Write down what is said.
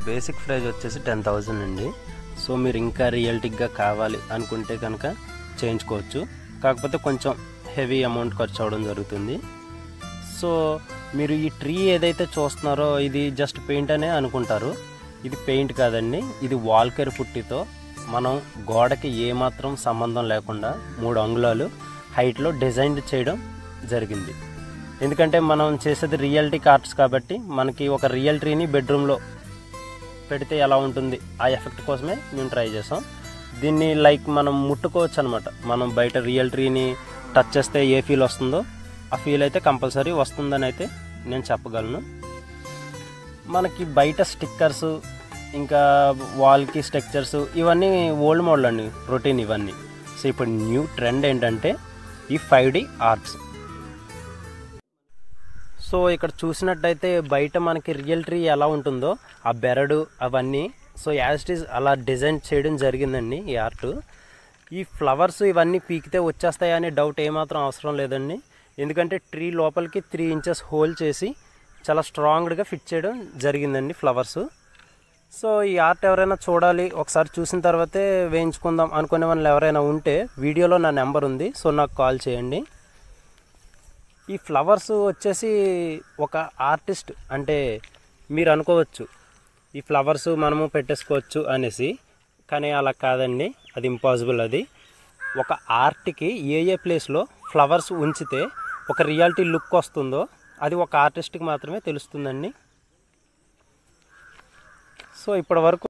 basic price వచ్చేసి ten thousand అండి so మీరు ఇంకా రియల్టిక్గా కావాలి అనుకుంటే కనుక చేయించుకోవచ్చు కాకపోతే కొంచెం హెవీ అమౌంట్ ఖర్చు అవడం జరుగుతుంది సో మీరు ఈ ట్రీ ఏదైతే చూస్తున్నారో ఇది జస్ట్ పెయింట్ అనే అనుకుంటారు ఇది పెయింట్ కాదండి ఇది వాల్కేర్ పుట్టితో మనం గోడకి ఏమాత్రం సంబంధం లేకుండా మూడు అంగుళాలు హైట్లో డిజైన్ చేయడం జరిగింది ఎందుకంటే మనం చేసేది రియాలిటీ కార్డ్స్ కాబట్టి మనకి ఒక రియల్ ట్రీని బెడ్రూమ్లో పెడితే ఎలా ఉంటుంది ఆ ఎఫెక్ట్ కోసమే మేము ట్రై చేసాం దీన్ని లైక్ మనం ముట్టుకోవచ్చు అనమాట మనం బయట రియల్ ట్రీని టచ్ చేస్తే ఏ ఫీల్ వస్తుందో ఆ ఫీల్ అయితే కంపల్సరీ వస్తుందని అయితే నేను చెప్పగలను మనకి బయట స్టిక్కర్స్ ఇంకా వాల్కి స్ట్రక్చర్స్ ఇవన్నీ ఓల్డ్ మోడల్ అండి రొటీన్ ఇవన్నీ సో ఇప్పుడు న్యూ ట్రెండ్ ఏంటంటే ఈ ఫైవ్ డి ఆర్ట్స్ సో ఇక్కడ చూసినట్టయితే బయట మనకి రియల్ ట్రీ ఎలా ఉంటుందో ఆ బెరడు అవన్నీ సో యాజ్ ఇట్ ఈజ్ అలా డిజైన్ చేయడం జరిగిందండి ఈ ఆర్ట్ ఈ ఫ్లవర్స్ ఇవన్నీ పీకితే వచ్చేస్తాయని డౌట్ ఏమాత్రం అవసరం లేదండి ఎందుకంటే ట్రీ లోపలికి త్రీ ఇంచెస్ హోల్ చేసి చాలా స్ట్రాంగ్గా ఫిట్ చేయడం జరిగిందండి ఫ్లవర్స్ సో ఈ ఆర్ట్ ఎవరైనా చూడాలి ఒకసారి చూసిన తర్వాతే వేయించుకుందాం అనుకునే వాళ్ళు ఎవరైనా ఉంటే వీడియోలో నా నెంబర్ ఉంది సో నాకు కాల్ చేయండి ఈ ఫ్లవర్స్ వచ్చేసి ఒక ఆర్టిస్ట్ అంటే మీరు అనుకోవచ్చు ఈ ఫ్లవర్స్ మనము పెట్టేసుకోవచ్చు అనేసి కానీ అలా కాదండి అది ఇంపాసిబుల్ అది ఒక ఆర్ట్కి ఏ ఏ ప్లేస్లో ఫ్లవర్స్ ఉంచితే ఒక రియాలిటీ లుక్ వస్తుందో అది ఒక ఆర్టిస్ట్కి మాత్రమే తెలుస్తుందండి సో ఇప్పటి వరకు